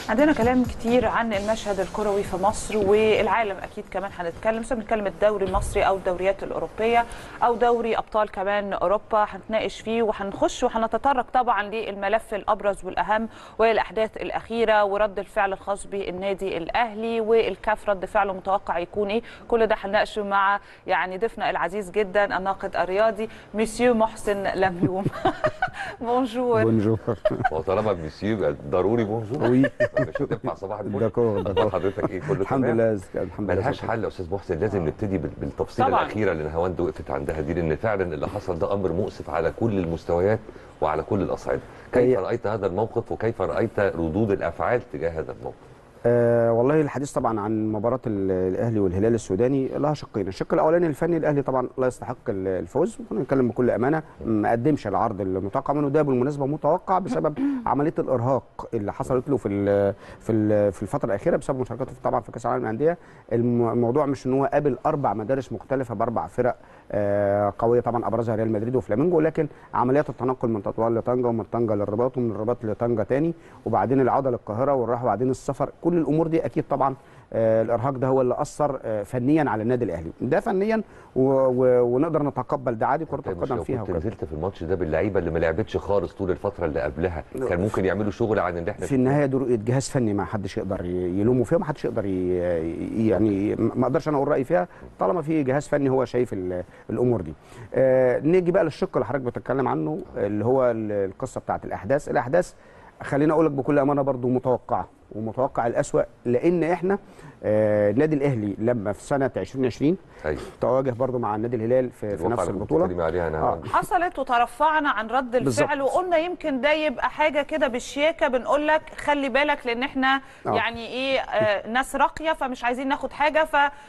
عندنا كلام كتير عن المشهد الكروي في مصر والعالم اكيد كمان هنتكلم سواء بنتكلم الدوري المصري او الدوريات الاوروبيه او دوري ابطال كمان اوروبا هنتناقش فيه وهنخش وهنتطرق طبعا للملف الابرز والاهم وهي الاحداث الاخيره ورد الفعل الخاص بالنادي الاهلي والكاف رد فعله متوقع يكون ايه كل ده هنناقشه مع يعني ضيفنا العزيز جدا الناقد الرياضي مسيو محسن لميوم بونجور بونجور هو طالما ميسيو يبقى ضروري بونجور وي مش هتنفع صباح الفل داكور اخبار داكور حضرتك ايه كله الحمد تمام؟ لله الحمد لله ملهاش حل يا استاذ محسن لازم نبتدي بال- بالتفصيله طبعاً. الاخيره اللي نهاوند وقفت عندها دي لان فعلا اللي حصل ده امر مؤسف على كل المستويات وعلى كل الاصعده كيف هي- رايت هذا الموقف وكيف رايت ردود الافعال تجاه هذا الموقف آه والله الحديث طبعا عن مباراه ال- الاهلي والهلال السوداني لها شقين الشق الاولاني الفني الاهلي طبعا لا يستحق ال- الفوز كنا نتكلم بكل امانه ما قدمش العرض المتوقع منه ده بالمناسبه متوقع بسبب عمليه الارهاق اللي حصلت له في ال في ال في الفتره الاخيره بسبب مشاركته في- طبعا في كاس العالم للانديه الم- الموضوع مش ان هو قابل اربع مدارس مختلفه باربع فرق آه قويه طبعا ابرزها ريال مدريد وفلامينجو لكن عمليات التنقل من تطوان لطنجه ومن طنجه للرباط ومن الرباط لطنجه تاني وبعدين العوده للقاهره والراحه وبعدين السفر كل الامور دي اكيد طبعا آه الارهاق ده هو اللي اثر آه فنيا على النادي الاهلي ده فنيا و و ونقدر نتقبل ده عادي كره أنت مش القدم لو فيها كنت وكده نزلت في الماتش ده باللعيبه اللي ما لعبتش خالص طول الفتره اللي قبلها كان ممكن يعملوا شغل عن اللي احنا في النهايه دول جهاز فني ما حدش يقدر ي- يلومه فيها ما حدش يقدر ي- يعني ما اقدرش انا اقول رايي فيها طالما في جهاز فني هو شايف ال- الامور دي آه نيجي بقى للشق اللي حضرتك بتتكلم عنه اللي هو ال- القصه بتاعت الاحداث الاحداث خليني اقول لك بكل امانه برضو متوقعه ومتوقع الاسوا لان احنا آه النادي الاهلي لما في سنه 2020 ايوه تواجه برضو مع النادي الهلال في, في الواقع نفس اللي كنت البطوله بتتكلمي عليها انا آه. حصلت وترفعنا عن رد الفعل بالظبط. وقلنا يمكن ده يبقى حاجه كده بالشياكه بنقول لك خلي بالك لان احنا آه. يعني ايه آه ناس راقيه فمش عايزين ناخد حاجه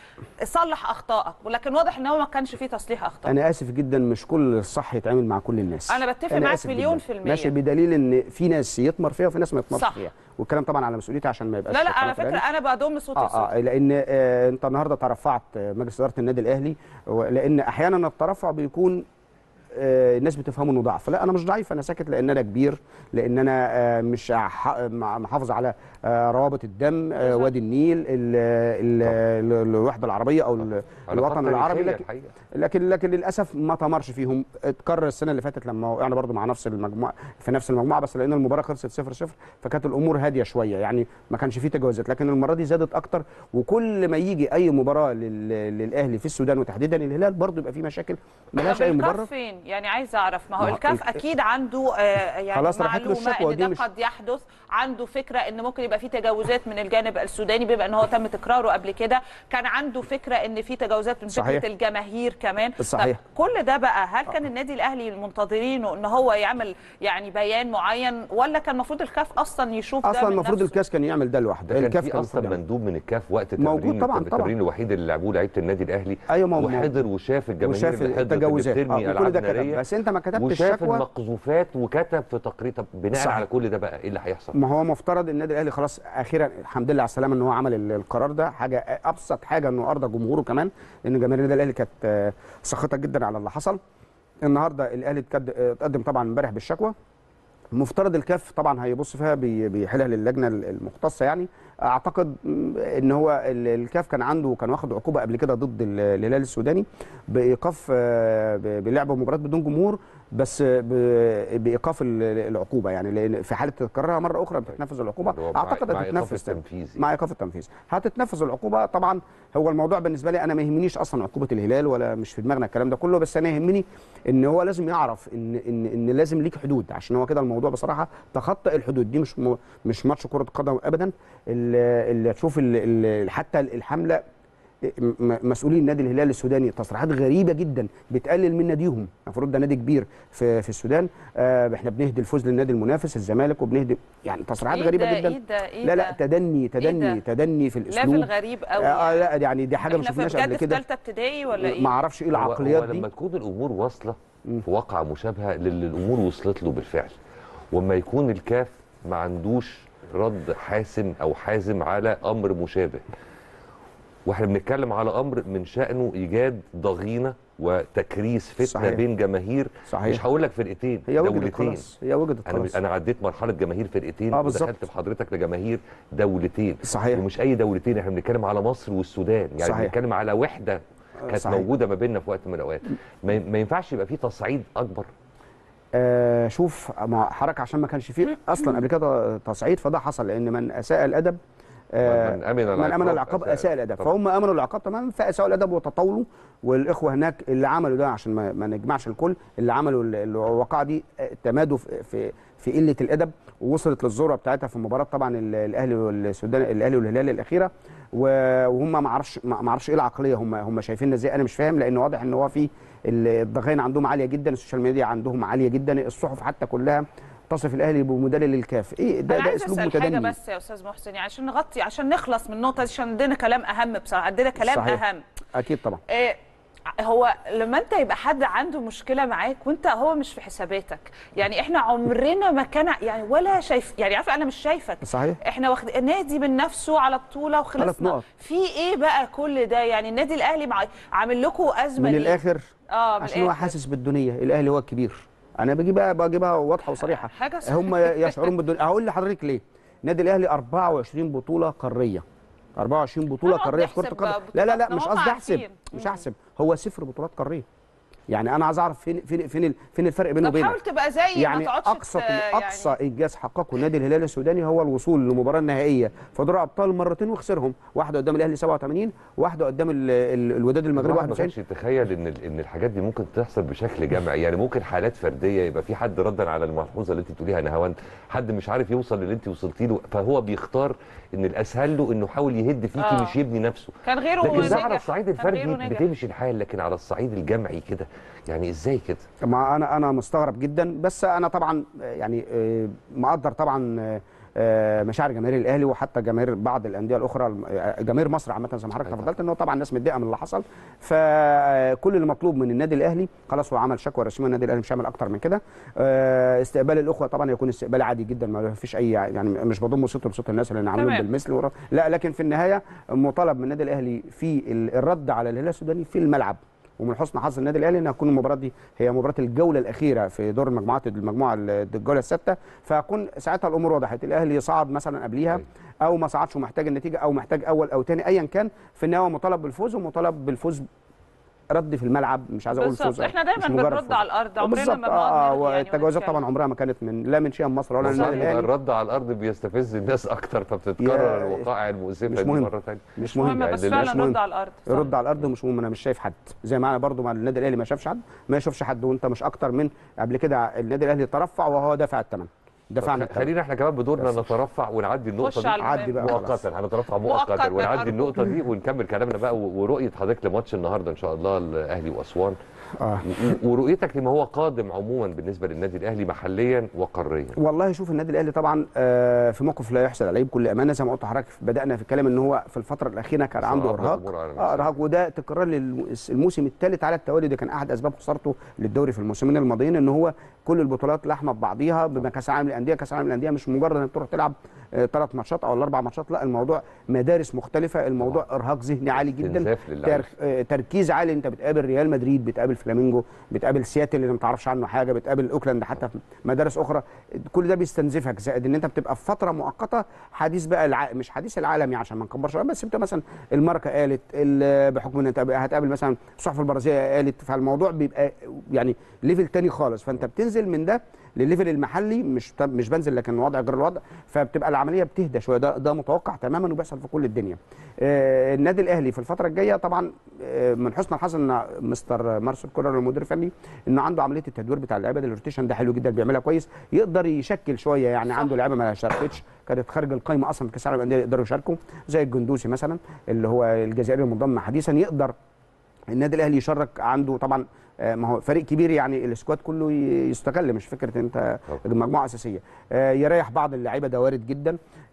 فصلح اخطائك ولكن واضح ان هو ما كانش فيه تصليح اخطاء انا اسف جدا مش كل الصح يتعامل مع كل الناس أنا بتفق معاك آسف مليون جداً. في المية. ماشي بدليل ان في ناس يطمر فيها وفي ناس ما يطمرش صح. فيها والكلام طبعا على مسؤوليتي عشان ما يبقاش لا لا كلام على فكره كلامي. انا بضم صوتي اه صوتي اه لان آه انت النهارده ترفعت آه، مجلس اداره النادي الاهلي و- لان احيانا الترفع بيكون آه، الناس بتفهمه انه ضعف لا انا مش ضعيف انا ساكت لان انا كبير لان انا آه، مش ح- مع- محافظ على آه، روابط الدم آه، بالظبط. وادي النيل ال- ال- ال- الوحده العربيه او ال- علاقات الوطن العربي تاريخية لكن الحقيقة. لكن لكن للاسف ما تمرش فيهم اتكرر السنه اللي فاتت لما وقعنا برضو مع نفس المجموعه في نفس المجموعه بس لان المباراه خلصت 0 0 فكانت الامور هاديه شويه يعني ما كانش فيه تجاوزات لكن المره دي زادت اكتر وكل ما يجي اي مباراه لل- للاهلي في السودان وتحديدا الهلال برضو يبقى فيه مشاكل ملهاش طب اي الكاف مبرر فين؟ يعني عايز اعرف ما هو ما هو الكاف ال- اكيد عنده آه يعني خلاص راحت له معلومه الشكوى ان دي ده مش- قد يحدث عنده فكره ان ممكن يبقى في تجاوزات من الجانب السوداني بما ان هو تم تكراره قبل كده كان عنده فكره ان في تجاوزات من صحيح. فكره الجماهير كمان صحيح. طب كل ده بقى هل كان النادي الاهلي منتظرينه ان هو يعمل يعني بيان معين ولا كان المفروض الكاف اصلا يشوف ده اصلا من المفروض نفسه؟ الكاس كان يعمل ده لوحده ده كان الكاف في كان اصلا المفروض يعمل. مندوب من الكاف وقت موجود التمرين طبعاً، التمرين طبعاً. الوحيد اللي لعبوه لعيبه النادي الاهلي ايوه ما هو- وحضر وشاف الجماهير وشاف اللي حضرت التجاوزات اللي بترمي آه، وكل العاب ده كتب ناريه بس انت ما كتبتش وشاف الشكوى المقذوفات وكتب في تقرير طب بناء صح. على كل ده بقى ايه اللي هيحصل؟ ما هو مفترض النادي الاهلي خلاص اخيرا الحمد لله على السلامه ان هو عمل ال- القرار ده حاجه ابسط حاجه انه ارضى جمهوره كمان لان جماهير النادي الاهلي كانت آه، ساخطه جدا على اللي حصل النهارده الاهلي اتكد- آه، اتقدم طبعا امبارح بالشكوى مفترض الكاف طبعا هيبص فيها بي- بيحيلها للجنه المختصه يعني اعتقد م، ان هو ال- الكاف كان عنده كان واخد عقوبه قبل كده ضد ال- الهلال السوداني بايقاف آه، ب- بلعب مباراه بدون جمهور بس ب- بايقاف ال- العقوبه يعني لان في حاله تكررها مره اخرى بتتنفذ العقوبه اللي هو مع- اعتقد مع إيقاف هتتنفذ تاني. التنفيذ. مع ايقاف التنفيذ هتتنفذ العقوبه طبعا هو الموضوع بالنسبه لي انا ما يهمنيش اصلا عقوبه الهلال ولا مش في دماغنا الكلام ده كله بس انا يهمني ان هو لازم يعرف ان ان ان لازم ليك حدود عشان هو كده الموضوع بصراحه تخطى الحدود دي مش م- مش ماتش كره قدم ابدا اللي اللي تشوف ال- ال- حتى الحمله م- مسؤولين نادي الهلال السوداني تصريحات غريبه جدا بتقلل من ناديهم المفروض ده نادي كبير في في السودان آه احنا بنهدي الفوز للنادي المنافس الزمالك وبنهدي يعني تصريحات إيه غريبه ده؟ جدا إيه ده؟ إيه لا لا ده؟ تدني تدني ده؟ تدني في الاسلوب ليفل غريب قوي آه لا يعني دي حاجه ما احنا في شفناش قبل بجد في كده ثالثه ابتدائي ولا ايه؟ ما اعرفش ايه هو- العقليات هو دي لما تكون الامور واصله في واقعه مشابهه للي الامور وصلت له بالفعل وما يكون الكاف ما عندوش رد حاسم او حازم على امر مشابه واحنا بنتكلم على امر من شانه ايجاد ضغينه وتكريس فتنه صحيح. بين جماهير صحيح. مش هقول لك فرقتين هي وجدت دولتين خلاص هي وجدت انا خلاص انا عديت مرحله جماهير فرقتين آه، بالظبط. ودخلت بحضرتك لجماهير دولتين صحيح ومش اي دولتين احنا بنتكلم على مصر والسودان يعني صحيح. بنتكلم على وحده كانت صحيح. موجوده ما بيننا في وقت من الاوقات ما ما ينفعش يبقى في تصعيد اكبر آه شوف مع حركه عشان ما كانش فيه اصلا قبل كده تصعيد فده حصل لان من اساء الادب آه من امن من امن العقاب اساء الادب طبعا. فهم امنوا العقاب تماما فاساءوا الادب وتطاولوا والاخوه هناك اللي عملوا ده عشان ما, ما نجمعش الكل اللي عملوا ال- الواقعه دي آه، تمادوا في في, في قله الادب ووصلت للذروه بتاعتها في مباراه طبعا ال- الاهلي والسودان الاهلي والهلال الاخيره و- وهم ما اعرفش ما ما اعرفش ايه العقليه هم هم شايفيننا ازاي انا مش فاهم لان واضح ان هو في ال- الضغائن عندهم عاليه جدا السوشيال ميديا عندهم عاليه جدا الصحف حتى كلها تصف الاهلي بمدلل الكاف ايه ده انا ده عايز اسلوب اسال حاجه متدني بس يا استاذ محسن يعني عشان نغطي عشان نخلص من النقطه دي عشان عندنا كلام اهم بصراحه عندنا كلام صحيح. اهم اكيد طبعا إيه هو لما انت يبقى حد عنده مشكله معاك وانت هو مش في حساباتك يعني احنا عمرنا ما كان يعني ولا شايف يعني عارفه انا مش شايفك صحيح احنا واخد النادي من نفسه على بطوله ثلاث وخلصنا نقط. في ايه بقى كل ده يعني النادي الاهلي مع... عامل لكم ازمه من ليه؟ الاخر اه من عشان هو الآخر. حاسس بالدنيا الاهلي هو الكبير انا بجيبها بجيبها واضحه وصريحه حاجه صح. هم يشعرون بالدنيا هقول لحضرتك ليه النادي الاهلي 24 بطوله قاريه 24 بطوله هنقعد قاريه في كره نحسب القدم لا لا لا بطولاتنا، مش هم قصدي احسب عارفين. مش مم. احسب هو صفر بطولات قاريه يعني انا عايز اعرف فين فين فين ال- فين الفرق بينه طب وبينك حاول تبقى زي ما يعني تقعدش اقصى ت- اقصى انجاز حققه النادي الهلال السوداني هو الوصول للمباراه النهائيه في دوري ابطال مرتين وخسرهم واحده قدام الاهلي 87 واحده قدام ال- ال- الوداد المغربي الواحد ما 91 كانش يتخيل ان ال- ان الحاجات دي ممكن تحصل بشكل جمعي يعني ممكن حالات فرديه يبقى في حد ردا على الملحوظه اللي انت بتقوليها نهاوند حد مش عارف يوصل للي انت وصلتي له فهو بيختار ان الاسهل له انه يحاول يهد فيكي آه. مش يبني نفسه كان غيره لكن ده نجح. على الصعيد كان غيره الفردي نجح. بتمشي الحال لكن على الصعيد الجمعي كده يعني ازاي كده ما انا انا مستغرب جدا بس انا طبعا آه، يعني آه، مقدر طبعا آه، آه، مشاعر جماهير الاهلي وحتى جماهير بعض الانديه الاخرى آه، جماهير مصر عامه زي ما حضرتك أيوة. تفضلت ان هو طبعا الناس متضايقه من اللي حصل فكل اللي مطلوب من النادي الاهلي خلاص هو عمل شكوى رسميه النادي الاهلي مش هيعمل اكتر من كده آه، استقبال الاخوه طبعا يكون استقبال عادي جدا ما فيش اي يعني مش بضم صوته لصوت الناس اللي عاملين تمام. بالمثل ورا- لا لكن في النهايه مطالب من النادي الاهلي في ال- الرد على الهلال السوداني في الملعب ومن حسن حظ النادي الاهلي انها تكون المباراه دي هي مباراه الجوله الاخيره في دور المجموعات المجموعه ال- الجوله السادسه فهكون ساعتها الامور وضحت الاهلي صعد مثلا قبليها أيوة. او ما صعدش ومحتاج النتيجه او محتاج اول او ثاني ايا كان في النهايه هو مطالب بالفوز ومطالب بالفوز رد في الملعب مش عايز اقول بالظبط فوز احنا دايما مش مجرد بنرد فوز. على الارض عمرنا بالظبط ما اه بنقعد نرغي يعني والتجاوزات ونتكلم. طبعا عمرها ما كانت من لا من شيم مصر ولا بالظبط، النادي يبقى الاهلي الرد على الارض بيستفز الناس اكتر فبتتكرر يا- الوقائع المؤسفه مش دي مهم. مره ثانيه مش مهم مهم بس يعني فعلا مش مهم. رد على الارض صح. رد على الارض مش مهم انا مش شايف حد زي ما انا برضو مع النادي الاهلي ما شافش حد ما يشوفش حد وانت مش اكتر من قبل كده النادي الاهلي ترفع وهو دافع الثمن دفعنا طب الثمن خلينا احنا كمان بدورنا بس. نترفع ونعدي النقطه خش دي على عدي المهم. بقى خلاص. مؤقتا هنترفع مؤقتاً مؤقتا ونعدي أرجو. النقطه دي ونكمل كلامنا بقى و- ورؤيه حضرتك لماتش النهارده ان شاء الله الاهلي واسوان آه. و- ورؤيتك لما هو قادم عموما بالنسبه للنادي الاهلي محليا وقاريا والله شوف النادي الاهلي طبعا آه، في موقف لا يحسد عليه بكل امانه زي ما قلت لحضرتك بدانا في الكلام ان هو في الفتره الاخيره كان عنده صعب ارهاق الأمور على اه نفسه. ارهاق وده تكرار للموسم الثالث على التوالي ده كان احد اسباب خسارته للدوري في الموسمين الماضيين ان هو كل البطولات لحمه ببعضيها بما كاس العالم للانديه كاس العالم للانديه مش مجرد انك تروح تلعب ثلاث ماتشات او الاربع ماتشات لا الموضوع مدارس مختلفه الموضوع ارهاق ذهني عالي جدا استنزاف للعيبة. تر- آه، تركيز عالي انت بتقابل ريال مدريد بتقابل فلامينجو بتقابل سياتل اللي ما تعرفش عنه حاجه بتقابل اوكلاند حتى في مدارس اخرى كل ده بيستنزفك زائد ان انت بتبقى في فتره مؤقته حديث بقى الع... مش حديث العالمي عشان ما نكبرش بس انت مثلا الماركه قالت ال- بحكم ان انت هتقابل مثلا الصحف البرازيليه قالت فالموضوع بيبقى يعني ليفل تاني خالص فانت بتنزل من ده للليفل المحلي مش مش بنزل لكن الوضع غير الوضع فبتبقى العمليه بتهدى شويه ده ده متوقع تماما وبيحصل في كل الدنيا آه، النادي الاهلي في الفتره الجايه طبعا آه، من حسن الحظ ان مستر مارسيل كولر المدير الفني انه عنده عمليه التدوير بتاع اللعيبه الروتيشن ده حلو جدا بيعملها كويس يقدر يشكل شويه يعني صح. عنده لعيبه ما شاركتش كانت خارج القايمه اصلا في كاس العالم للانديه يقدروا يشاركوا زي الجندوسي مثلا اللي هو الجزائري المنضم حديثا يقدر النادي الاهلي يشارك عنده طبعا آه، ما هو فريق كبير يعني السكواد كله ي- يستغل مش فكره إن انت طبعا. مجموعه اساسيه آه، يريح بعض اللعيبه ده وارد جدا ال-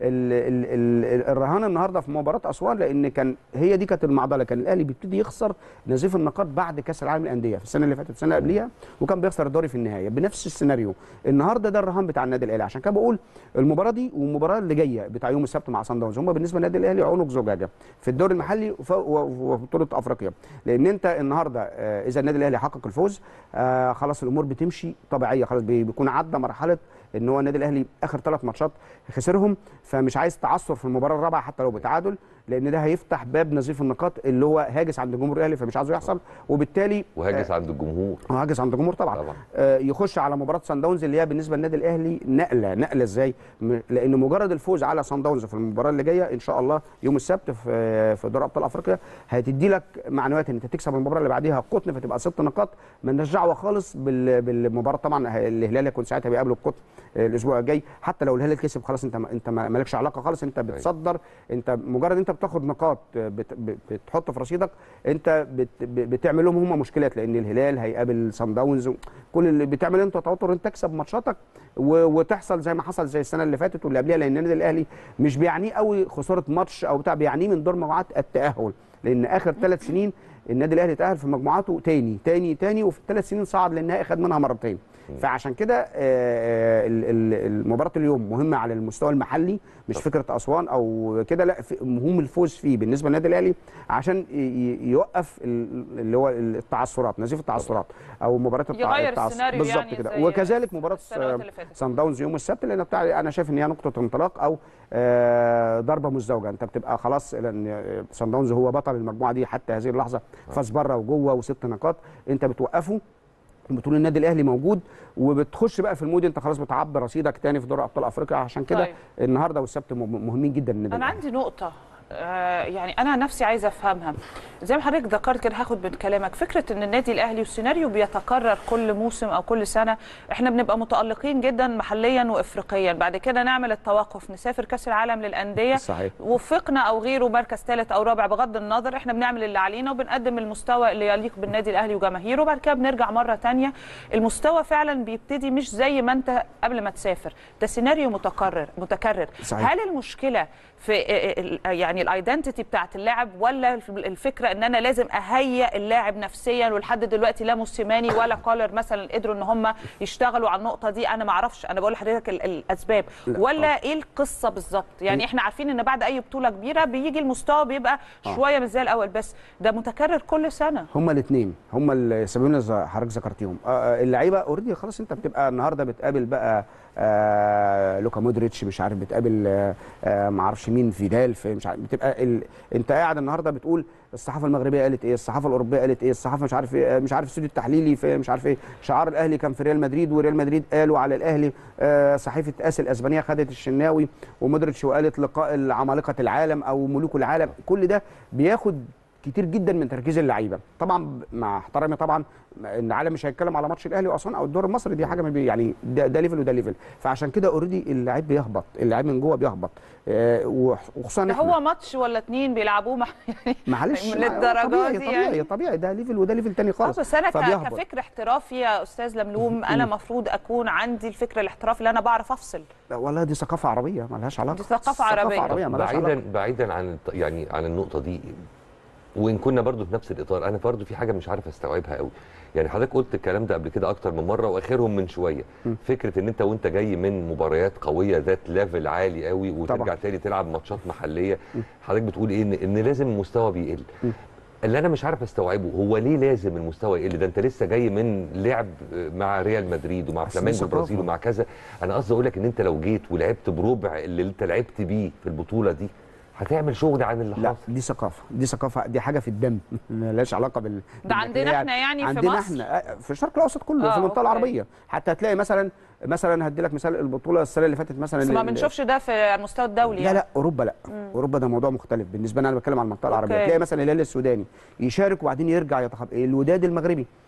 ال- ال- الرهان النهارده في مباراه اسوان لان كان هي دي كانت المعضله كان الاهلي بيبتدي يخسر نزيف النقاط بعد كاس العالم للانديه في السنه اللي فاتت السنه اللي قبليها وكان بيخسر الدوري في النهايه بنفس السيناريو النهارده ده الرهان بتاع النادي الاهلي عشان كده بقول المباراه دي والمباراه اللي جايه بتاع يوم السبت مع صن داونز هم بالنسبه للنادي الاهلي عنق زجاجه في الدوري المحلي وف- و- وفي بطوله افريقيا لان انت النهارده آه، اذا النادي الاهلي حقق الفوز آه، خلاص الامور بتمشي طبيعيه خلاص بي- بيكون عدى مرحله ان هو النادي الاهلي اخر ثلاث ماتشات خسرهم فمش عايز تعثر في المباراه الرابعه حتى لو بتعادل لان ده هيفتح باب نزيف النقاط اللي هو هاجس عند الجمهور الاهلي فمش عايزه يحصل وبالتالي وهاجس عند الجمهور هو هاجس عند الجمهور طبعا, طبعا. آه يخش على مباراه سان داونز اللي هي بالنسبه للنادي الاهلي نقله نقله ازاي م- لان مجرد الفوز على سان داونز في المباراه اللي جايه ان شاء الله يوم السبت في في دوري ابطال افريقيا هتدي لك معنويات ان انت تكسب المباراه اللي بعديها قطن فتبقى ست نقاط مالناش دعوه خالص بال- بالمباراه طبعا ه- الهلال هيكون ساعتها بيقابل القطن آه، الاسبوع الجاي حتى لو الهلال كسب خلاص انت ما- انت ما- مالكش علاقه خالص انت بتصدر انت مجرد انت بتاخد نقاط آه، بت- ب- بتحط في رصيدك انت بت ب- بتعمل لهم هم مشكلات لان الهلال هيقابل سان داونز كل اللي بتعمل انت توتر انت تكسب ماتشاتك و- وتحصل زي ما حصل زي السنه اللي فاتت واللي قبلها لان النادي الاهلي مش بيعنيه قوي خساره ماتش او بتاع بيعنيه من دور مجموعات التاهل لان اخر ثلاث سنين النادي الاهلي تاهل في مجموعاته تاني تاني تاني وفي الثلاث سنين صعد للنهائي خد منها مرتين فعشان كده آه، آه، ال- ال- المباراه اليوم مهمه على المستوى المحلي مش فكره اسوان او كده لا في- مهم الفوز فيه بالنسبه للنادي الاهلي عشان ي- ي- يوقف ال- اللي هو التعثرات نزيف التعثرات او مباراه التع- يغير التعث- السيناريو بالظبط يعني كده زي وكذلك مباراه السنوات اللي فاتت. سان داونز يوم السبت لان بتاع انا شايف ان هي نقطه انطلاق او آه، ضربه مزدوجه انت بتبقى خلاص لان سان داونز هو بطل المجموعه دي حتى هذه اللحظه فاز بره وجوه وست نقاط انت بتوقفه بتقول النادي الاهلي موجود وبتخش بقى في المود انت خلاص بتعبي رصيدك تاني في دوري ابطال افريقيا عشان كده طيب. النهارده والسبت مهم- مهمين جدا للنادي انا الاهلي عندي نقطه آه، يعني انا نفسي عايزه افهمها زي ما حضرتك ذكرت كده هاخد من كلامك فكره ان النادي الاهلي والسيناريو بيتكرر كل موسم او كل سنه احنا بنبقى متالقين جدا محليا وافريقيا بعد كده نعمل التوقف نسافر كاس العالم للانديه صحيح. وفقنا او غيره مركز ثالث او رابع بغض النظر احنا بنعمل اللي علينا وبنقدم المستوى اللي يليق بالنادي الاهلي وجماهيره وبعد كده بنرجع مره تانية المستوى فعلا بيبتدي مش زي ما انت قبل ما تسافر ده سيناريو متكرر متكرر صحيح. هل المشكله في ال- يعني الايدنتيتي بتاعت اللاعب ولا الفكره ان انا لازم اهيئ اللاعب نفسيا ولحد دلوقتي لا موسيماني ولا كولر مثلا قدروا ان هم يشتغلوا على النقطه دي انا ما اعرفش انا بقول لحضرتك ال- الاسباب لا، ولا ايه القصه بالظبط يعني احنا عارفين ان بعد اي بطوله كبيره بيجي المستوى بيبقى شويه مش زي الاول بس ده متكرر كل سنه هما الاثنين هما السببين اللي حضرتك ذكرتيهم آه، آه، اللعيبه اوريدي خلاص انت بتبقى النهارده بتقابل بقى آه لوكا مودريتش مش عارف بتقابل آه آه ما اعرفش مين فيدال في مش عارف بتبقى ال... انت قاعد النهارده بتقول الصحافه المغربيه قالت ايه الصحافه الاوروبيه قالت ايه الصحافه مش عارف ايه آه، مش عارف الاستوديو التحليلي في مش عارف ايه شعار الاهلي كان في ريال مدريد وريال مدريد قالوا على الاهلي آه صحيفه اس الاسبانيه خدت الشناوي ومودريتش وقالت لقاء عمالقه العالم او ملوك العالم كل ده بياخد كتير جدا من تركيز اللعيبه طبعا مع احترامي طبعا ان العالم مش هيتكلم على ماتش الاهلي واسوان او الدوري المصري دي حاجه ما بي يعني ده, ده ليفل وده ليفل فعشان كده اوريدي اللعيب بيهبط اللعيب من جوه بيهبط آه وخصوصا ده إحنا. هو ماتش ولا اتنين بيلعبوه مع يعني معلش من ما- الدرجات طبيعي دي طبيعي يعني طبيعي ده ليفل وده ليفل تاني اه خالص بس انا ك- فبيهبط. كفكر احترافي يا استاذ لملوم انا المفروض اكون عندي الفكر الاحترافي اللي انا بعرف افصل لا والله دي ثقافه عربيه مالهاش علاقه دي ثقافة عربية. عربيه مالهاش بعيدا علاقه بعيدا عن الط- يعني عن النقطه دي وان كنا برضو في نفس الاطار انا برضو في حاجه مش عارف استوعبها قوي يعني حضرتك قلت الكلام ده قبل كده اكتر من مره واخرهم من شويه فكره ان انت وانت جاي من مباريات قويه ذات ليفل عالي قوي وترجع طبعا. تاني تلعب ماتشات محليه حضرتك بتقول ايه ان, إن لازم المستوى بيقل اللي انا مش عارف استوعبه هو ليه لازم المستوى يقل ده انت لسه جاي من لعب مع ريال مدريد ومع بس دي فلامينجو ثقافة. البرازيل ومع كذا انا قصدي اقول لك ان انت لو جيت ولعبت بربع اللي انت لعبت بيه في البطوله دي هتعمل شغل عن اللي لا حاصل دي ثقافه دي ثقافه دي حاجه في الدم ملهاش علاقه بال ده عندنا احنا يعني في عندنا مصر؟ احنا آه، في الشرق الاوسط كله آه، في المنطقه أوكي. العربيه حتى هتلاقي مثلا مثلا هدي لك مثال البطوله السنه اللي فاتت مثلا بس ما ال- بنشوفش ده في المستوى الدولي لا يعني. لا اوروبا لا اوروبا ده موضوع مختلف بالنسبه لنا انا بتكلم عن المنطقه العربيه أوكي. تلاقي مثلا الهلال السوداني يشارك وبعدين يرجع يتخب الوداد المغربي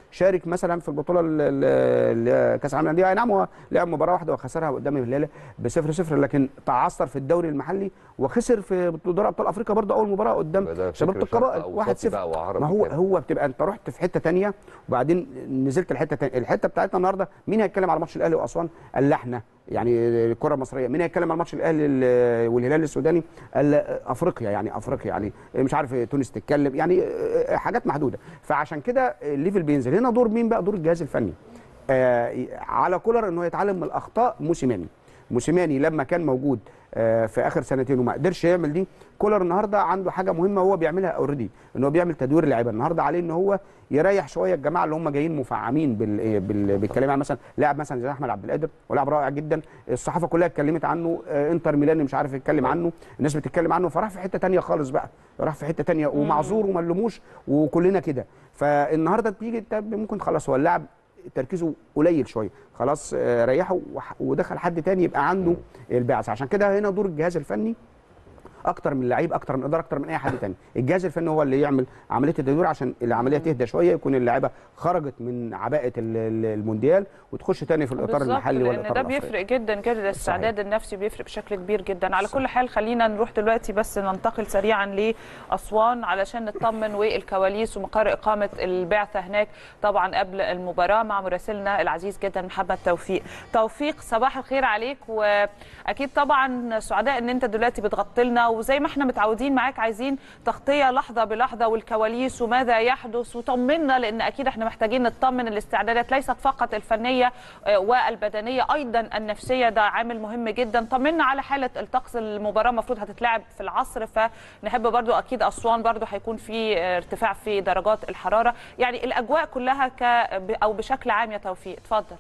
شارك مثلا في البطوله ال- ال- ال- كاس العالم للانديه اي نعم هو لعب مباراه واحده وخسرها قدام الهلال بصفر صفر لكن تعثر في الدوري المحلي وخسر في دوري ابطال افريقيا برضه اول مباراه قدام ده شباب فكر شرق القبائل أوسطي 1-0 بقى وعربي ما هو كده. هو بتبقى انت رحت في حته تانية وبعدين نزلت الحته تانية الحته بتاعتنا النهارده مين هيتكلم على ماتش الاهلي واسوان قال لا احنا يعني الكره المصريه مين هيتكلم على ماتش الاهلي ال- والهلال السوداني قال لا افريقيا يعني افريقيا يعني مش عارف تونس تتكلم يعني حاجات محدوده فعشان كده الليفل بينزل هنا دور مين بقى دور الجهاز الفني آه على كولر انه يتعلم من الاخطاء موسيماني موسيماني لما كان موجود آه، في اخر سنتين وما قدرش يعمل دي كولر النهارده عنده حاجه مهمه هو بيعملها اوريدي ان هو بيعمل تدوير لعيبه النهارده عليه ان هو يريح شويه الجماعه اللي هم جايين مفعمين بال... بال... بالكلام يعني مثلا لاعب مثلا زي احمد عبد القادر ولاعب رائع جدا الصحافه كلها اتكلمت عنه آه، انتر ميلان مش عارف يتكلم عنه الناس بتتكلم عنه فراح في حته تانية خالص بقى راح في حته تانية ومعذور وما نلوموش وكلنا كده فالنهارده تيجي انت ممكن خلاص هو اللاعب تركيزه قليل شويه خلاص آه، ريحه وح- ودخل حد تاني يبقى عنده البعث عشان كده هنا دور الجهاز الفني اكتر من لعيب اكتر من اداره اكتر من اي حد تاني الجهاز الفني هو اللي يعمل عمليه التدوير عشان العمليه تهدى شويه يكون اللاعيبه خرجت من عباءه ال- ال- المونديال وتخش تاني في الاطار بالظبط، المحلي لان والاطار ده الافريقي بيفرق جدا كده الاستعداد النفسي بيفرق بشكل كبير جدا على كل حال خلينا نروح دلوقتي بس ننتقل سريعا لاسوان علشان نطمن والكواليس ومقر اقامه البعثه هناك طبعا قبل المباراه مع مراسلنا العزيز جدا محمد توفيق توفيق صباح الخير عليك واكيد طبعا سعداء ان انت دلوقتي بتغطي لنا وزي ما احنا متعودين معاك عايزين تغطيه لحظه بلحظه والكواليس وماذا يحدث وطمنا لان اكيد احنا محتاجين نطمن الاستعدادات ليست فقط الفنيه آه، والبدنيه ايضا النفسيه ده عامل مهم جدا طمنا على حاله الطقس المباراه المفروض هتتلعب في العصر فنحب برضو اكيد اسوان برضو هيكون في آه، ارتفاع في درجات الحراره يعني الاجواء كلها ك او بشكل عام يا توفيق اتفضل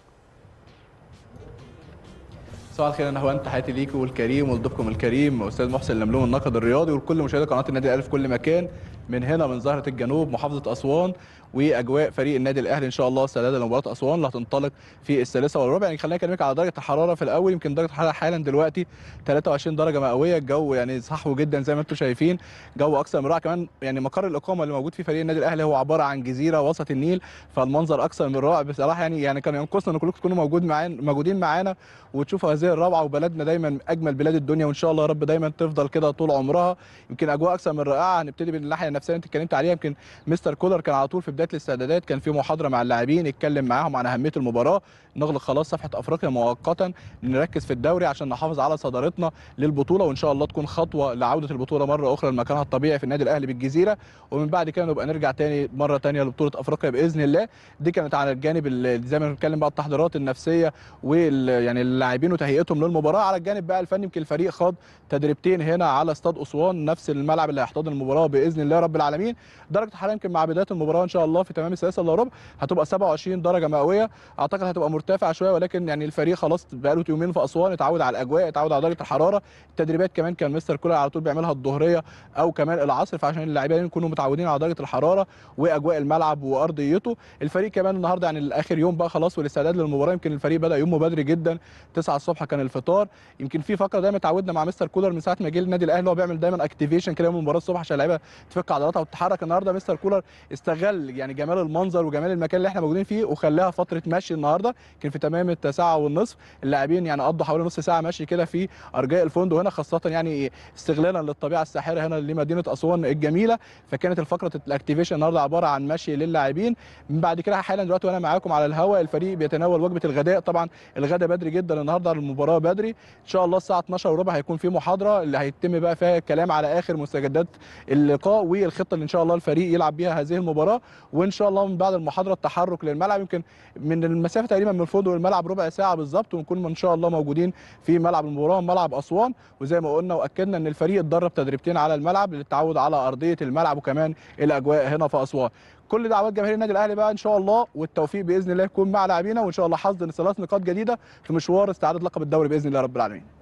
صباح الخير انا هوان تحياتي ليكم والكريم ولضيفكم الكريم استاذ محسن لملوم الناقد الرياضي ولكل مشاهدي قناه النادي الاهلي في كل مكان من هنا من زهره الجنوب محافظه اسوان واجواء فريق النادي الاهلي ان شاء الله استعدادا لمباراه اسوان اللي هتنطلق في الثالثه والربع يعني خليني اكلمك على درجه الحراره في الاول يمكن درجه الحراره حالا دلوقتي 23 درجه مئويه الجو يعني صحو جدا زي ما انتم شايفين جو اكثر من رائع كمان يعني مقر الاقامه اللي موجود فيه فريق النادي الاهلي هو عباره عن جزيره وسط النيل فالمنظر اكثر من رائع بصراحه يعني يعني كان ينقصنا ان كلكم تكونوا موجود معانا موجودين معانا وتشوفوا هذه الروعه وبلدنا دايما اجمل بلاد الدنيا وان شاء الله يا رب دايما تفضل كده طول عمرها يمكن اجواء اكثر من رائعه هنبتدي بالناحيه النفسيه اللي انت اتكلمت عليها يمكن مستر كولر كان على طول في بدايه الاستعدادات كان في محاضره مع اللاعبين يتكلم معاهم عن اهميه المباراه نغلق خلاص صفحه افريقيا مؤقتا نركز في الدوري عشان نحافظ على صدارتنا للبطوله وان شاء الله تكون خطوه لعوده البطوله مره اخرى لمكانها الطبيعي في النادي الاهلي بالجزيره ومن بعد كده نبقى نرجع تاني مره تانيه لبطوله افريقيا باذن الله دي كانت على الجانب ال- زي ما بنتكلم بقى التحضيرات النفسيه وال يعني اللاعبين وتهيئتهم للمباراه على الجانب بقى الفني يمكن الفريق خاض تدريبتين هنا على استاد اسوان نفس الملعب اللي هيحتضن المباراه باذن الله رب العالمين درجه الحراره يمكن مع بدايه المباراه ان شاء الله في تمام السادسه الا ربع هتبقى 27 درجه مئويه اعتقد هتبقى مرتفعه شويه ولكن يعني الفريق خلاص بقاله يومين في اسوان اتعود على الاجواء اتعود على درجه الحراره التدريبات كمان كان مستر كولر على طول بيعملها الظهريه او كمان العصر فعشان اللاعبين يكونوا متعودين على درجه الحراره واجواء الملعب وارضيته الفريق كمان النهارده يعني الاخر يوم بقى خلاص والاستعداد للمباراه يمكن الفريق بدا يومه بدري جدا 9 الصبح كان الفطار يمكن في فقره دايما اتعودنا مع مستر كولر من ساعه ما جه النادي الاهلي هو بيعمل دايما اكتيفيشن كده يوم المباراه الصبح عشان اللعيبه تفك عضلاتها وتتحرك النهارده مستر كولر استغل يعني جمال المنظر وجمال المكان اللي احنا موجودين فيه وخلاها فتره مشي النهارده كان في تمام التاسعه والنصف اللاعبين يعني قضوا حوالي نص ساعه مشي كده في ارجاء الفندق هنا خاصه يعني استغلالا للطبيعه الساحره هنا لمدينه اسوان الجميله فكانت الفقره الاكتيفيشن النهارده عباره عن مشي للاعبين من بعد كده حالا دلوقتي وانا معاكم على الهواء الفريق بيتناول وجبه الغداء طبعا الغداء بدري جدا النهارده المباراه بدري ان شاء الله الساعه 12 وربع هيكون في محاضره اللي هيتم بقى فيها الكلام على اخر مستجدات اللقاء والخطه اللي ان شاء الله الفريق يلعب بيها هذه المباراه وان شاء الله من بعد المحاضره التحرك للملعب يمكن من المسافه تقريبا من الفندق للملعب ربع ساعه بالظبط ونكون ان شاء الله موجودين في ملعب المباراه ملعب اسوان وزي ما قلنا واكدنا ان الفريق اتدرب تدريبتين على الملعب للتعود على ارضيه الملعب وكمان الاجواء هنا في اسوان كل دعوات جماهير النادي الاهلي بقى ان شاء الله والتوفيق باذن الله يكون مع لاعبينا وان شاء الله حظ ثلاث نقاط جديده في مشوار استعاده لقب الدوري باذن الله رب العالمين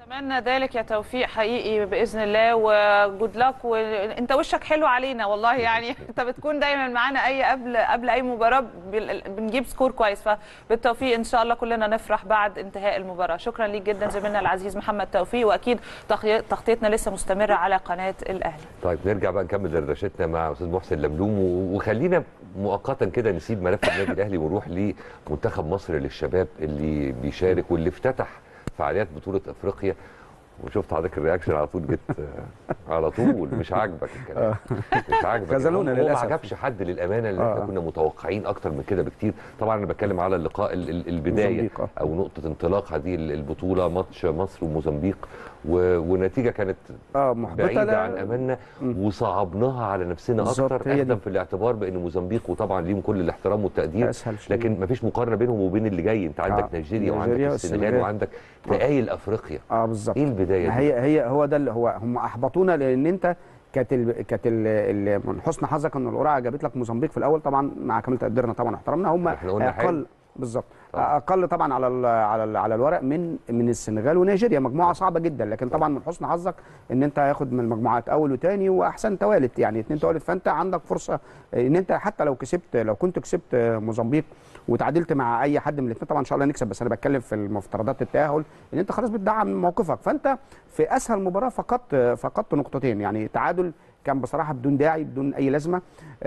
اتمنى ذلك يا توفيق حقيقي باذن الله وجود لك وانت وشك حلو علينا والله يعني انت بتكون دايما معانا اي قبل قبل اي مباراه بال- بنجيب سكور كويس فبالتوفيق ان شاء الله كلنا نفرح بعد انتهاء المباراه شكرا ليك جدا زميلنا العزيز محمد توفيق واكيد تغي- تغطيتنا لسه مستمره على قناه الاهلي طيب نرجع بقى نكمل دردشتنا مع استاذ محسن لملوم و- وخلينا مؤقتا كده نسيب ملف النادي الاهلي ونروح لمنتخب مصر للشباب اللي بيشارك واللي افتتح فعاليات بطوله افريقيا وشفت حضرتك الرياكشن على طول جيت آه، على طول مش عاجبك الكلام مش عاجبك خذلونا هو- هو ما للأسف. عجبش حد للامانه اللي احنا آه. كنا متوقعين اكتر من كده بكتير طبعا انا بتكلم على اللقاء ال- ال- البدايه موزمبيق، آه. او نقطه انطلاق هذه ال- البطوله ماتش مصر وموزمبيق و- ونتيجه كانت اه محبطه بعيدة لا- عن املنا مم. وصعبناها على نفسنا بالظبط، اكتر هي اخذا دي. في الاعتبار بان موزمبيق وطبعا ليهم كل الاحترام والتقدير اسهل شوية. لكن مفيش مقارنه بينهم وبين اللي جاي انت عندك آه، نيجيريا وعندك نيجيريا السنغال والسنغال. وعندك تقايل افريقيا اه بالظبط ايه البدايه دي؟ هي هي هو ده اللي هو هم احبطونا لان انت كانت ال- كانت ال- ال- من حسن حظك ان القرعه جابت لك موزمبيق في الاول طبعا مع كامل تقديرنا طبعا واحترامنا هم احنا قلنا حلو. اقل بالظبط طبعا. اقل طبعا على ال على ال على الورق من من السنغال ونيجيريا مجموعه صعبه جدا لكن طبعا من حسن حظك ان انت هياخد من المجموعات اول وثاني واحسن توالت يعني اثنين توالت فانت عندك فرصه ان انت حتى لو كسبت لو كنت كسبت موزمبيق وتعادلت مع اي حد من الاثنين طبعا ان شاء الله نكسب بس انا بتكلم في المفترضات التاهل ان انت خلاص بتدعم موقفك فانت في اسهل مباراه فقدت فقدت نقطتين يعني تعادل كان بصراحه بدون داعي بدون اي لازمه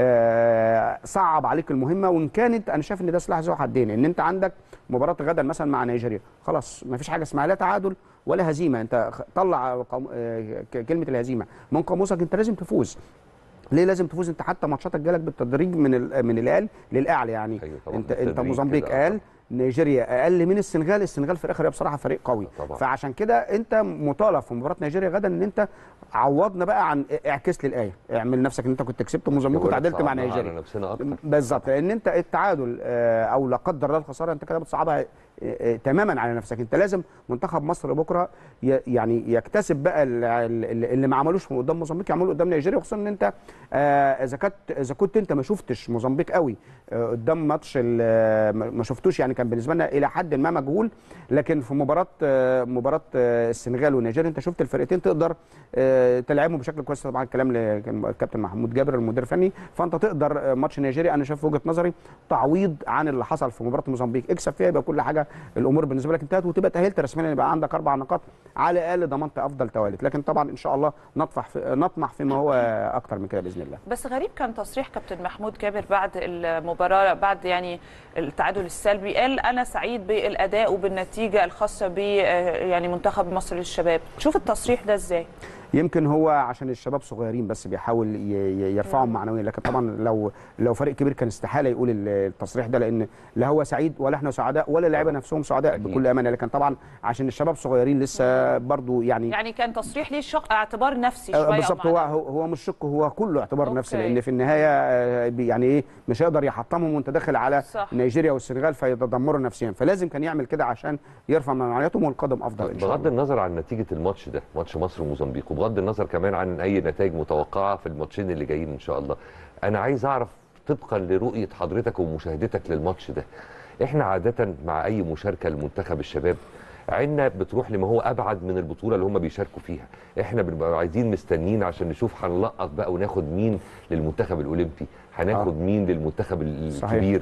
آه، صعب عليك المهمه وان كانت انا شايف ان ده سلاح ذو حدين ان انت عندك مباراه غدا مثلا مع نيجيريا خلاص ما فيش حاجه اسمها لا تعادل ولا هزيمه انت خ- طلع قام- آه، ك- كلمه الهزيمه من قاموسك انت لازم تفوز ليه لازم تفوز انت حتى ماتشاتك جالك بالتدريج من ال- من الاقل للاعلى يعني أيوة طبعاً، انت انت بالتدريج موزمبيق كده، اقل نيجيريا اقل من السنغال السنغال في الاخر هي بصراحه فريق قوي طبعاً. فعشان كده انت مطالب في مباراه نيجيريا غدا ان انت عوضنا بقى عن اعكس لي الايه اعمل نفسك ان انت كنت كسبت موزمبيق وتعادلت مع صعبناها نيجيريا على نفسنا اكتر بالظبط لان انت التعادل آه، او لا قدر الله الخساره انت كده بتصعبها آه، آه، تماما على نفسك انت لازم منتخب مصر بكره ي- يعني يكتسب بقى ال- ال- اللي ما عملوش من قدام موزمبيق يعملوا قدام نيجيريا خصوصا ان انت آه، اذا كنت اذا كنت انت ما شفتش موزمبيق قوي آه، قدام ماتش ال- ما ما شفتوش يعني كان بالنسبه لنا الى حد ما مجهول لكن في مباراه آه، مباراه آه، السنغال ونيجيريا انت شفت الفرقتين تقدر آه، تلعبهم بشكل كويس طبعا الكلام اللي كان الكابتن محمود جابر المدير الفني فانت تقدر آه، ماتش نيجيريا انا شايف وجهه نظري تعويض عن اللي حصل في مباراه موزمبيق اكسب فيها يبقى كل حاجه الامور بالنسبه لك انتهت وتبقى تاهلت رسميا يبقى عندك اربع نقاط على الاقل ضمنت افضل توالت لكن طبعا ان شاء الله نطمح في نطمح فيما هو اكتر من كده باذن الله بس غريب كان تصريح كابتن محمود جابر بعد المباراه بعد يعني التعادل السلبي قال انا سعيد بالاداء وبالنتيجه الخاصه ب يعني منتخب مصر للشباب شوف التصريح ده ازاي يمكن هو عشان الشباب صغيرين بس بيحاول ي- ي- يرفعهم معنويا لكن طبعا لو لو فريق كبير كان استحاله يقول ال- التصريح ده لان لا هو سعيد ولا احنا سعداء ولا اللعيبه نفسهم سعداء أكيد. بكل امانه لكن طبعا عشان الشباب صغيرين لسه برضو يعني يعني كان تصريح ليه شق اعتبار نفسي آه، شويه أو بالظبط هو معنوي. هو هو مش شق هو كله اعتبار أوكي. نفسي لان في النهايه آه، بي- يعني ايه مش هيقدر يحطمهم وانت داخل على صح. نيجيريا والسنغال فيتدمروا نفسيا فلازم كان يعمل كده عشان يرفع من معنوياتهم والقدم افضل ان شاء بغض الله النظر عن نتيجه الماتش ده ماتش مصر وموزمبيق وبغض النظر كمان عن اي نتائج متوقعه في الماتشين اللي جايين ان شاء الله انا عايز اعرف طبقا لرؤيه حضرتك ومشاهدتك للماتش ده احنا عاده مع اي مشاركه لمنتخب الشباب عنا بتروح لما هو ابعد من البطوله اللي هم بيشاركوا فيها احنا بنبقى عايزين مستنيين عشان نشوف هنلقط بقى وناخد مين للمنتخب الاولمبي هناخد آه. مين للمنتخب ال- صحيح. الكبير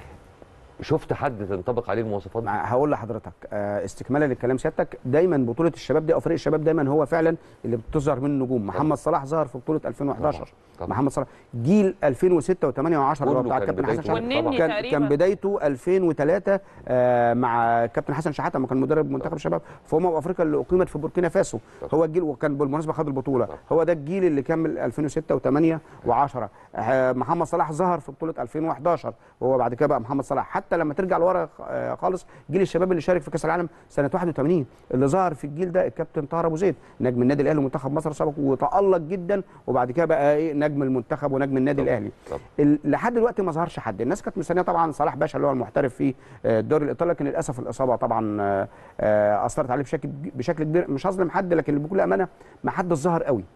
شفت حد تنطبق عليه المواصفات دي؟ مع- هقول لحضرتك آه، استكمالا للكلام سيادتك دايما بطوله الشباب دي او فريق الشباب دايما هو فعلا اللي بتظهر منه نجوم محمد صلاح ظهر في بطوله 2011 طبعاً، طبعاً. محمد صلاح جيل 2006 و8 و10 اللي هو كله بتاع كان الكابتن حسن بدايته شحاته والنني كان تقريباً. كان بدايته 2003 آه، مع الكابتن حسن شحاته لما كان مدرب منتخب الشباب في امم افريقيا اللي اقيمت في بوركينا فاسو طبعاً. هو الجيل وكان بالمناسبه خد البطوله طبعاً. هو ده الجيل اللي كمل 2006 و8 و10 محمد صلاح ظهر في بطوله 2011 وهو بعد كده بقى محمد صلاح حتى لما ترجع لورا آه، خالص جيل الشباب اللي شارك في كاس العالم سنه 81 اللي ظهر في الجيل ده الكابتن طاهر ابو زيد نجم النادي الاهلي ومنتخب مصر سبق وتالق جدا وبعد كده بقى ايه نجم المنتخب ونجم النادي طبعاً. الاهلي طبعاً. ال- لحد دلوقتي ما ظهرش حد الناس كانت مستنيه طبعا صلاح باشا اللي هو المحترف في آه، الدوري الايطالي لكن للاسف الاصابه طبعا آه، آه، اثرت عليه بشكل بشكل كبير مش هظلم حد لكن بكل امانه ما حدش ظهر قوي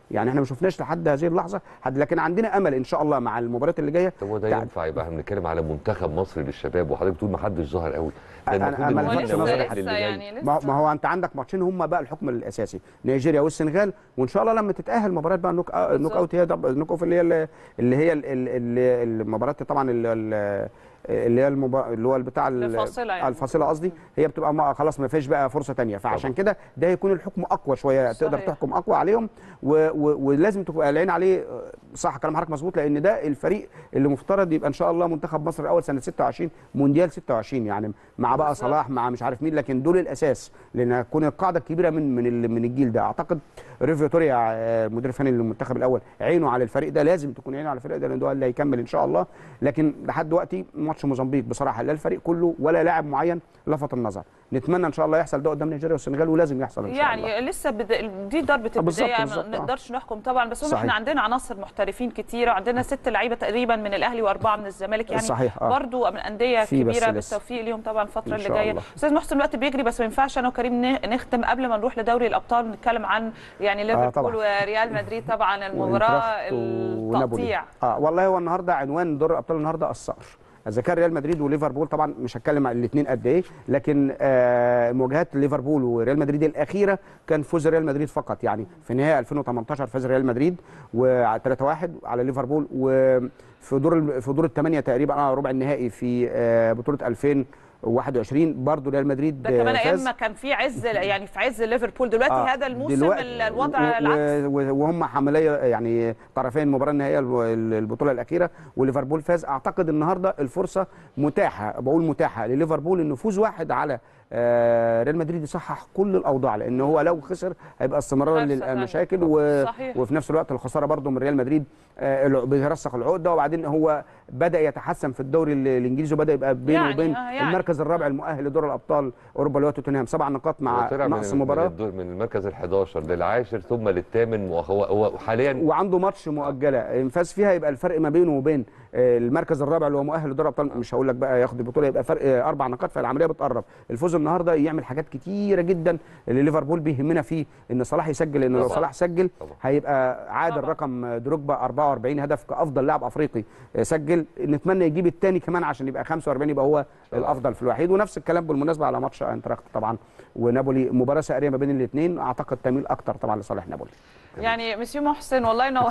يعني احنا ما شفناش لحد هذه اللحظه حد لكن عندنا امل ان شاء الله مع المباريات اللي جايه طب هو ده تع- ينفع يبقى احنا بنتكلم على منتخب مصر للشباب وحضرتك بتقول ما حدش ظهر قوي أنا- أنا ما إن لفتش إحنا نظري نوضح حد. للي لسه جاي. يعني ما لسه ما هو انت عندك ماتشين هم بقى الحكم الاساسي نيجيريا والسنغال وان شاء الله لما تتاهل مباريات بقى النوك آه، النوك اوت هي طب- النوك اوت اللي هي ال- اللي هي ال- ال- ال- المباريات طبعا ال- ال- اللي هي المبا... اللي هو بتاع ال- الفاصلة يعني. الفاصله قصدي هي بتبقى ما خلاص ما فيش بقى فرصه تانية فعشان كده ده هيكون الحكم اقوى شويه تقدر صحيح. تحكم اقوى عليهم و... و... ولازم تبقى العين عليه آه، صح كلام حضرتك مظبوط لان ده الفريق اللي مفترض يبقى ان شاء الله منتخب مصر الاول سنه 26 مونديال 26 يعني مع بقى بالظبط. صلاح مع مش عارف مين لكن دول الاساس لان هتكون القاعده الكبيره من من ال- من الجيل ده اعتقد ريفيو توريا آه، المدير الفني للمنتخب الاول عينه على الفريق ده لازم تكون عينه على الفريق ده لان ده اللي هيكمل ان شاء الله لكن لحد دلوقتي ماتش موزمبيق بصراحه لا الفريق كله ولا لاعب معين لفت النظر نتمنى ان شاء الله يحصل ده قدام نيجيريا والسنغال ولازم يحصل ان شاء الله يعني لسه بد... دي ضربه آه، بالظبط، البدايه بالظبط، ما آه. نقدرش نحكم طبعا بس هم صحيح. احنا عندنا عناصر محترفين كتيره وعندنا ست لعيبه تقريبا من الاهلي واربعه من الزمالك يعني صحيح، آه. برضو من انديه في بس كبيره لسه. بالتوفيق ليهم طبعا الفتره إن اللي شاء جايه الله. استاذ محسن الوقت بيجري بس ما ينفعش انا وكريم ن- نختم قبل ما نروح لدوري الابطال ونتكلم عن يعني ليفربول طبعاً. وريال مدريد طبعا المباراه وإنتراخت ونابولي. التقطيع اه والله هو النهارده عنوان دور الابطال النهارده الصقر اذا كان ريال مدريد وليفربول طبعا مش هتكلم عن الاثنين قد ايه لكن آه مواجهات ليفربول وريال مدريد الاخيره كان فوز ريال مدريد فقط يعني في نهائي 2018 فاز ريال مدريد و 3-1 على ليفربول وفي دور ال- في دور الثمانيه تقريبا اه ربع النهائي في آه بطوله 2021 برضه ريال مدريد ده كمان آه، ايام فاز ما كان في عز يعني في عز ليفربول دلوقتي آه، هذا الموسم دلوقتي ال- الوضع و- العكس و- وهم حامليه يعني طرفين المباراه النهائيه الب- البطوله الاخيره وليفربول فاز اعتقد النهارده الفرصه متاحه بقول متاحه لليفربول انه فوز واحد على آه، ريال مدريد يصحح كل الاوضاع لان هو لو خسر هيبقى استمرار كارثة تانية. للمشاكل و... صحيح. وفي نفس الوقت الخساره برضه من ريال مدريد آه، الع- بيرسخ العقده وبعدين هو بدا يتحسن في الدوري ال- الانجليزي وبدا يبقى بينه يعني، وبين آه، يعني. المركز الرابع المؤهل لدور الابطال اوروبا اللي هو توتنهام سبع نقاط مع وطلع من نقص من مباراه الدور من المركز ال 11 للعاشر ثم للثامن وهو هو حاليا وعنده ماتش مؤجله ان فاز فيها يبقى الفرق ما بينه وبين آه، المركز الرابع اللي هو مؤهل لدوري الابطال مش هقول لك بقى ياخد البطوله يبقى فرق آه، اربع نقاط فالعمليه بتقرب الفوز النهارده يعمل حاجات كتيره جدا اللي ليفربول بيهمنا فيه ان صلاح يسجل لان لو طبعا. صلاح سجل طبعا. هيبقى عادل طبعا. رقم دروجبا 44 هدف كافضل لاعب افريقي آه، سجل نتمنى يجيب الثاني كمان عشان يبقى 45 يبقى هو الافضل في الوحيد ونفس الكلام بالمناسبه على ماتش انتراخت طبعا ونابولي مباراه سائريه ما بين الاثنين اعتقد تميل اكتر طبعا لصالح نابولي يعني مسيو محسن والله نور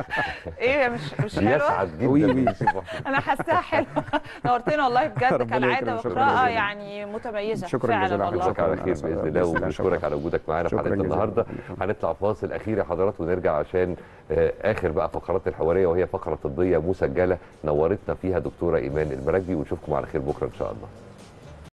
ايه مش مش حلوه يسعد جدا وي وي. بالنسبة لواحد. انا حاساها حلوه نورتنا والله بجد ربنا كالعاده يكرمك، شكراً وقراءه جزيلاً. يعني متميزه شكراً فعلا جزيلاً. والله نشوفك على شكراً. خير شكراً. باذن الله شكراً. وبنشكرك على وجودك معانا في شكراً حلقه جزيلاً. النهارده هنطلع فاصل اخير يا حضرات ونرجع عشان آه، اخر بقى فقرات الحواريه وهي فقره طبيه مسجله نورتنا فيها دكتوره ايمان المراكبي ونشوفكم على خير بكره ان شاء الله